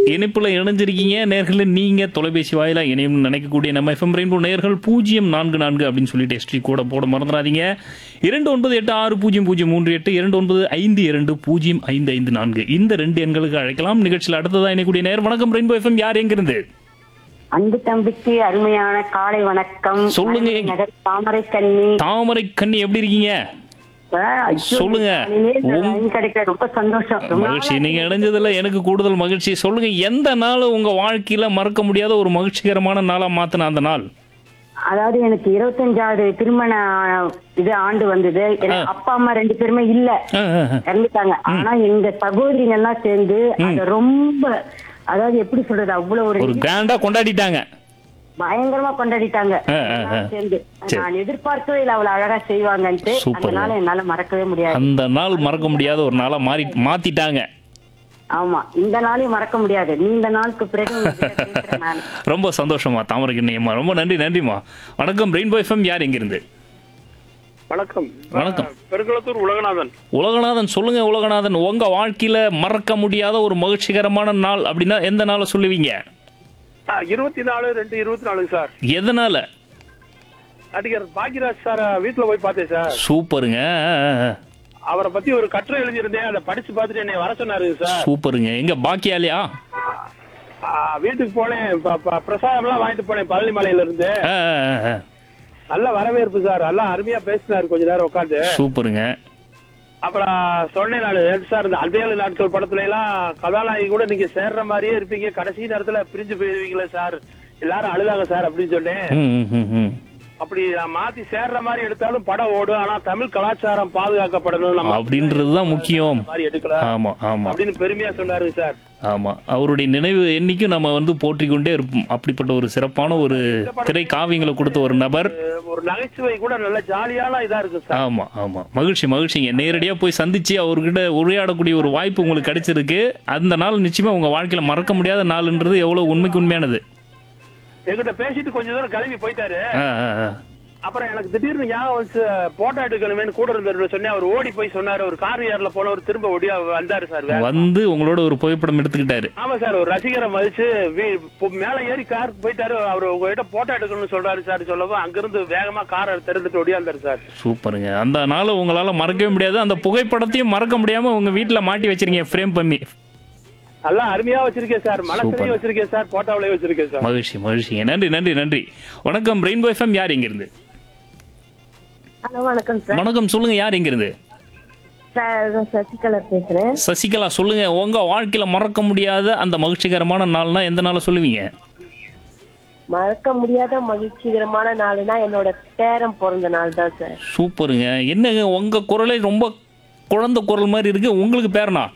இணைப்புல இணைஞ்சிருக்கீங்க நேர்கள நீங்க தொலைபேசி வாயிலா இணையும் நினைக்கக்கூடிய நம்ம எஃப்எம் ரெயின்போ நேர்கள் பூஜ்ஜியம் நான்கு நான்கு அப்படின்னு சொல்லிட்டு எஸ்டி கூட போட மறந்துடாதீங்க இரண்டு ஒன்பது எட்டு ஆறு பூஜ்ஜியம் பூஜ்ஜியம் மூன்று எட்டு இரண்டு ஒன்பது ஐந்து இரண்டு பூஜ்ஜியம் ஐந்து ஐந்து நான்கு இந்த ரெண்டு எண்களுக்கு அழைக்கலாம் நிகழ்ச்சியில் அடுத்ததா இணைக்கூடிய நேர் வணக்கம் ரெயின்போ எஃப்எம் யார் எங்கிருந்து அன்பு தம்பிக்கு அருமையான காலை வணக்கம் சொல்லுங்க. மதுரை நகர் தாமரை கண்ணி தாமரை கண்ணி எப்படி இருக்கீங்க சொல்லுங்க. உம். கிடைக்க ரொம்ப சந்தோஷம் ரொம்ப மகிழ்ச்சி நாளா நீங்க இணைஞ்சதுல எனக்கு கூடுதல் மகிழ்ச்சி சொல்லுங்க எந்த நாள் உங்க வாழ்க்கையில மறக்க முடியாத ஒரு மகிழ்ச்சிகரமான நாளா மாத்தின அந்த நாள் அதாவது எனக்கு இருபத்தஞ்சாவது திருமண இது ஆண்டு வந்தது எனக்கு அப்பா அம்மா ரெண்டு பேருமே இல்ல ஆ, ஆ, ஆ. இறந்துட்டாங்க ஆனா எங்க சகோதரிங்க எல்லாம் சேர்ந்து அத ரொம்ப அதாவது எப்படி சொல்றது அவ்வளவு ஒரு ஒரு கிராண்டா கொண்டாடிட்டாங்க பயங்கரமா கொண்டாடிட்டாங்க ஆ, ஆ, ஆ. எல்லாம் சேர்ந்து சரி. நான் எதிர்பார்க்கவே இல்ல அவ்வளவு அழகா செய்வாங்கன்ட்டு அந்த சூப்பர்ங்க. நாளை என்னால மறக்கவே முடியாது அந்த நாள் மறக்க முடியாத ஒரு நாளா மாறி மாத்திட்டாங்க ஆமா இந்த நாளையும் மறக்க முடியாது நீண்ட நாளுக்கு பிறகு உங்ககிட்ட பேசுறேன் நான் ரொம்ப சந்தோஷமா தாமரை கண்ணியம்மா ரொம்ப நன்றி நன்றிம்மா வணக்கம் ரெயின்போ எஃப்எம் யார் எங்க இருந்து வணக்கம் வணக்கம். நான் பெருங்குளத்தூர் உலகநாதன் உலகநாதன் சொல்லுங்க உலகநாதன் உங்க வாழ்க்கையில மறக்க முடியாத ஒரு மகிழ்ச்சிகரமான நாள் அப்படின்னா எந்த நாளை சொல்லுவீங்க இருபத்தி நாலு ரெண்டு இருபத்தி நாலு சார் எதனால நடிகர் பாக்யராஜ் சார் வீட்டுல போய் பார்த்தேன் சார் சூப்பருங்க ஆ, ஆ, ஆ. அவரை பத்தி ஒரு கட்டுரை எழுதியிருந்தேன் அதை படிச்சு பார்த்துட்டு என்னை வர சொன்னாரு சார் சூப்பருங்க எங்க பாக்கியாலியா ஆ, வீட்டுக்கு போனேன் ப- ப- பிரசாதம் எல்லாம் வாங்கிட்டு போனேன் பழனி மலையில இருந்து ஆ, ஆ, ஆ. நல்ல வரவேற்பு சார் நல்லா அருமையா பேசினாரு கொஞ்ச நேரம் உட்காந்து சூப்பருங்க அப்புறம் சொன்னேன் நான் சார் இந்த அல்வேலு நாட்கள் படத்துல எல்லாம் கதாநாயகி கூட நீங்க சேர்ற மாதிரியே இருப்பீங்க கடைசி நேரத்துல பிரிஞ்சு போயிருவீங்களே சார் எல்லாரும் அழுதாங்க சார் அப்படின்னு சொன்னேன் ம், ம், ம், ம். அப்படி நான் மாத்தி சேர்ற மாதிரி எடுத்தாலும் படம் ஓடும் ஆனா தமிழ் கலாச்சாரம் பாதுகாக்கப்படணும் நம்ம அப்படின்றதுதான் முக்கியம் அந்த மாதிரி எடுக்கல ஆமா ஆமா அப்படின்னு பெருமையா சொன்னாரு சார் ஆமா அவருடைய நினைவு என்னைக்கும் நம்ம வந்து போற்றிக் கொண்டே இருப்போம் அப்படிப்பட்ட ஒரு சிறப்பான ஒரு திரை காவியங்களை கொடுத்த ஒரு நபர் ஒரு நகைச்சுவை கூட நல்ல ஜாலியான இதா இருக்கு சார் ஆமா ஆமா மகிழ்ச்சி மகிழ்ச்சிங்க நேரடியா போய் சந்திச்சு அவர்கிட்ட உரையாடக்கூடிய ஒரு வாய்ப்பு உங்களுக்கு கிடைச்சிருக்கு அந்த நாள் நிச்சயமா உங்க வாழ்க்கையில மறக்க முடியாத நாள்ன்றது எவ்வளவு உண்மைக்கு உண்மையானது என்கிட்ட பேசிட்டு கொஞ்ச தூரம் கிளம்பி போயிட்டாரு ஆ, ஆ, ஆ. அப்புறம் எனக்கு திடீர்னு ஞாபகம் வந்து போட்டோ எடுக்கணுமேனு கூட இருந்தாரு சொன்னேன் அவர் ஓடி போய் சொன்னாரு ஒரு கார் ஏர்ல போனவர் திரும்ப ஓடியா வந்தாரு சார் வேகமா. வந்து உங்களோட ஒரு புகைப்படம் எடுத்துக்கிட்டாரு ஆமா சார் ஒரு ரசிகரை மதிச்சு வீ- பொ- மேல ஏறி கார் போயிட்டாரு அவர் உங்ககிட்ட போட்டோ எடுக்கணும்னு சொல்றாரு சார் சொல்லவும் அங்கிருந்து வேகமா காரை திறந்துட்டு ஓடியாந்தாரு சார் சூப்பருங்க அந்த நாளை உங்களால மறக்கவே முடியாது அந்த புகைப்படத்தையும் மறக்க முடியாம உங்க வீட்டுல மாட்டி வச்சிருக்கீங்க ஃப்ரேம் பண்ணி நல்லா அருமையா வச்சிருக்கேன் சார் Super. மனசுலயும் வச்சிருக்கேன் சார் போட்டோவிலயும் வச்சிருக்கேன் சார் மகிழ்ச்சி மகிழ்ச்சிங்க நன்றி நன்றி நன்றி வணக்கம் ரெயின்போ எஃப்எம் யார் இங்கிருந்து ஹலோ வணக்கம் சார் வணக்கம் சொல்லுங்க யார் இங்கிருந்து சார் சசிகலா பேசுறேன் சசிகலா சொல்லுங்க உங்க வாழ்க்கையில மறக்க முடியாத அந்த மகிழ்ச்சிகரமான நாள்னா எந்த நாளை சொல்லுவீங்க மறக்க முடியாத மகிழ்ச்சிகரமான நாள்னா என்னோட பேரன் பிறந்த நாள் தான் சார் சூப்பருங்க என்னங்க உங்க குரலே ரொம்ப குழந்தை குரல் மாதிரி இருக்கு உங்களுக்கு பேரனா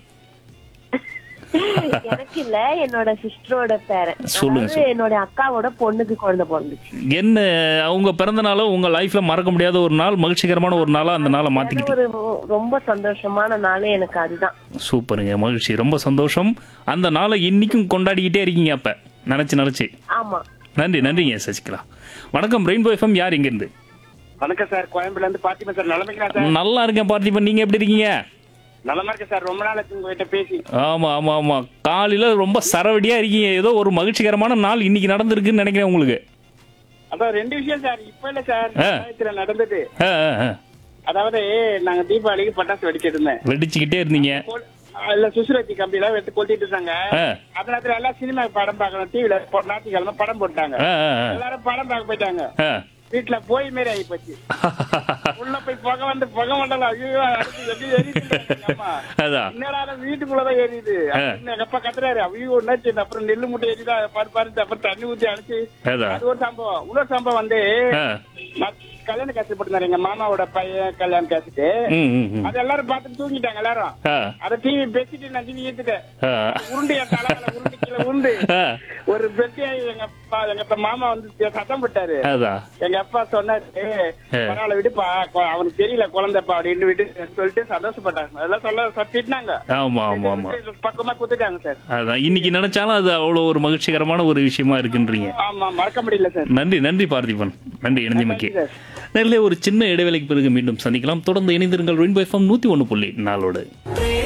எனக்கு இல்ல என்னோட சிஸ்டரோட பேரன் சொல்லுங்க, அதாவது என்னோட அக்காவோட பொண்ணுக்கு குழந்தை பிறந்துச்சு என்ன அவங்க பிறந்த நாளும் உங்க லைஃப்ல மறக்க முடியாத ஒரு நாள் மகிழ்ச்சிகரமான ஒரு நாளா அந்த நாளை மாத்திக்கிட்டு ஒரு ரொ- ரொம்ப சந்தோஷமான நாள் எனக்கு அதுதான் சூப்பருங்க மகிழ்ச்சி ரொம்ப சந்தோஷம் அந்த நாளை இன்னைக்கும் கொண்டாடிக்கிட்டே இருக்கீங்க அப்ப நினைச்சு நினைச்சு ஆமா நன்றி நன்றிங்க சசிகலா வணக்கம் ரெயின்போ எஃப்எம் யார் இங்கிருந்து வணக்கம் சார் கோயம்புல இருந்து பாத்திமா சார் நிலைமைக்கலாம் சார் நல்லா இருக்கேன் பார்த்திபன் நீங்க எப்படி இருக்கீங்க நலமா இருக்கேன் சார் ரொம்ப நாள் உங்ககிட்ட பேசி ஆமா ஆமா ஆமா காலையில ரொம்ப சரவடியா இருக்கீங்க ஏதோ ஒரு மகிழ்ச்சிகரமான நாள் இன்னைக்கு நடந்திருக்குன்னு நினைக்கிறேன் உங்களுக்கு அதான் ரெண்டு விஷயம் சார் இப்ப இல்ல சார் ஆ. ரெண்டாயிரத்துல நடந்தது ஆ, ஆ, ஆ. அதாவது நாங்க தீபாவளிக்கு பட்டாசு வெடிச்சிட்டு இருந்தேன் வெடிச்சுக்கிட்டே இருந்தீங்க கொல்- இல்ல சுசுரத்தி கம்பியில எடுத்து கொளுத்திட்டு இருந்தாங்க ஆ, அந்த நேரத்துல எல்லாம் சினிமா படம் பார்க்கணும் டிவில ஞாயிற்றுக்கிழமை படம் போட்டாங்க ஆ, ஆ, ஆ. எல்லாரும் படம் பார்க்க போயிட்டாங்க ஆ. வீட்டுல போய் மாரி ஆகி போச்சு உள்ள போய் புகை வந்து புகை மண்டலம் ஐயோ அடுத்து எப்படி எரியுது எங்க அம்மா அதான் என்னடா வீட்டுக்குள்ளதான் எரியுது அப்படின்னு எங்க அப்பா கத்துறாரு ஐயோ என்னாச்சு அப்புறம் நெல்லு மூட்டை எரியுதா பாரு பாரு அப்புறம் தண்ணி ஊத்தி அடிச்சு அதான் அது ஒரு சம்பவம் இன்னொரு சம்பவம் வந்து ஆ. நான் கல்யாண காசு போட்டுருந்தாரு எங்க மாமாவோட பையன் கல்யாண காசுட்டு ம், ம், ம். அது எல்லாரும் பார்த்துட்டு தூங்கிட்டாங்க எல்லாரும் ஆ, அத டிவி பெட்ஷீட் நான் டிவி ஏத்துட்டேன் ஆ. உருண்டு என் தலையில உருண்டு கீழே உருண்டு ஆ, ஒரு பெட்டியா எங்க அப்பா எங்க அப்பா மாமா வந்து சத்தம் போட்டாரு அதான் எங்க அப்பா சொன்னாரு பரவாயில்ல விடுப்பா கொ- அவனுக்கு தெரியல குழந்தைப்பா அப்படின்னு விட்டு சொல்லிட்டு சந்தோஷப்பட்டாங்க அதெல்லாம் சொல்ல சொ- திட்டினாங்க ஆமா ஆமா ஆமா பக்கமா குத்துட்டாங்க சார் அதான் இன்னைக்கு நினைச்சாலும் அது அவ்வளவு ஒரு மகிழ்ச்சிகரமான ஒரு விஷயமா இருக்குன்றீங்க ஆமா மறக்க முடியல சார் நன்றி நன்றி பார்த்திபன் நன்றி இணைந்தமைக்கு நன்றி சார். நேரிலே ஒரு சின்ன இடைவேளைக்கு பிறகு மீண்டும் சந்திக்கலாம் தொடர்ந்து இணைந்திருங்கள் ரெயின்போ எஃப்எம் நூத்தி ஒன்று புள்ளி நாளோடு